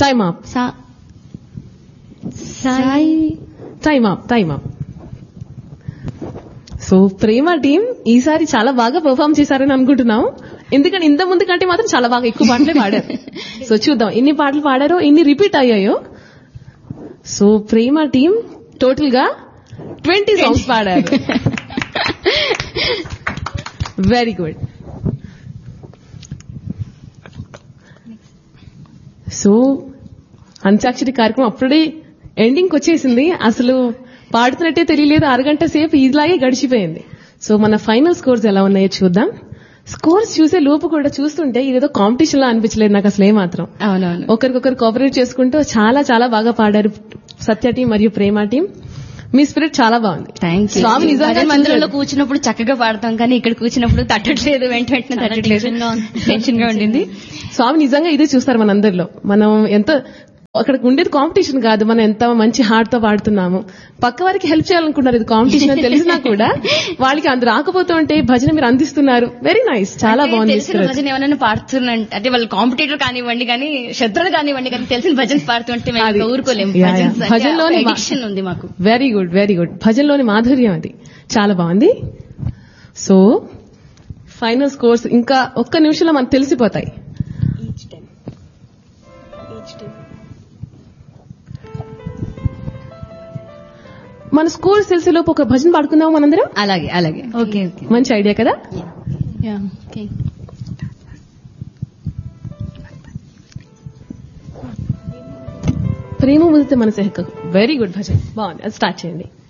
Time up సా Sai time up time up so Prema team ఈసారి చాలా బాగా పర్ఫామ్ చేశారని అనుకుంటున్నాం ఎందుకంటే ఇంత ముందు కంటే మాత్రం చాలా బాగా ఎక్కువ పాటలే పాడారు సో చూద్దాం ఎన్ని పాటలు పాడారో ఎన్ని రిపీట్ అయ్యాయో సో ప్రేమ టీం టోటల్ గా ట్వంటీ సాంగ్స్ పాడారు వెరీ గుడ్ సో అంత్యాక్షరి కార్యక్రమం అప్పుడే ఎండింగ్ వచ్చేసింది అసలు పాడుతున్నట్టే తెలియలేదు అరగంట సేపు ఇలాగే గడిచిపోయింది సో మన ఫైనల్ స్కోర్స్ ఎలా ఉన్నాయో చూద్దాం స్కోర్స్ చూసే లోపు కూడా చూస్తుంటే ఇదేదో కాంపిటీషన్ లా అనిపించలేదు నాకు అసలు ఏమాత్రం అవునవును ఒకరికొకరు కోఆపరేట్ చేసుకుంటూ చాలా చాలా బాగా పాడారు సత్య టీం మరియు ప్రేమ టీం మీ స్పిరిట్ చాలా బాగుంది థ్యాంక్ యూ స్వామి నిజంగా భజన మందిరంలో చూశాడు. కూర్చున్నప్పుడు చక్కగా పాడతాం కానీ ఇక్కడ కూర్చున్నప్పుడు తట్టట్లేదు వెంట వెంటనే తట్టట్లేదు టెన్షన్ గా ఉండింది స్వామి నిజంగా ఇదే చూస్తారు మనందరిలో మనం ఎంత అక్కడ ఉండేది కాంపిటీషన్ కాదు మనం ఎంత మంచి హార్ట్ తో పాడుతున్నాము పక్క వారికి హెల్ప్ చేయాలనుకుంటారు ఇది కాంపిటీషన్ అని తెలిసినా కూడా వాళ్ళకి అందు రాకపోతూ ఉంటే భజన మీరు అందిస్తున్నారు వెరీ నైస్ చాలా అంటే బాగుంది తెలిసిన భజన ఏమైనా పాడుతున్నంటే అంటే వాళ్ళు కాంపిటేటర్ కానివ్వండి కానీ శత్రులు కానివ్వండి కానీ తెలిసిన భజన పాడుతుంటే మేము అది. ఇంకా ఊరుకోలేము యా, యా. భజనలోని మా- ఎడిక్షన్ ఉంది మాకు వెరీ గుడ్ వెరీ గుడ్ భజనలోని మాధుర్యం అది చాలా బాగుంది సో ఫైనల్ స్కోర్స్ ఇంకా ఒక్క నిమిషంలో మనకు తెలిసిపోతాయి మన స్కూల్స్ తెలిసేలోపు ఒక భజన పాడుకుందాం మనందరం అలాగే అలాగే ఓకే ఓకే మంచి ఐడియా కదా ఓకే ప్రేమ ముదితే మనసే హక్కు వెరీ గుడ్ భజన్ బాగుంది అది స్టార్ట్ చేయండి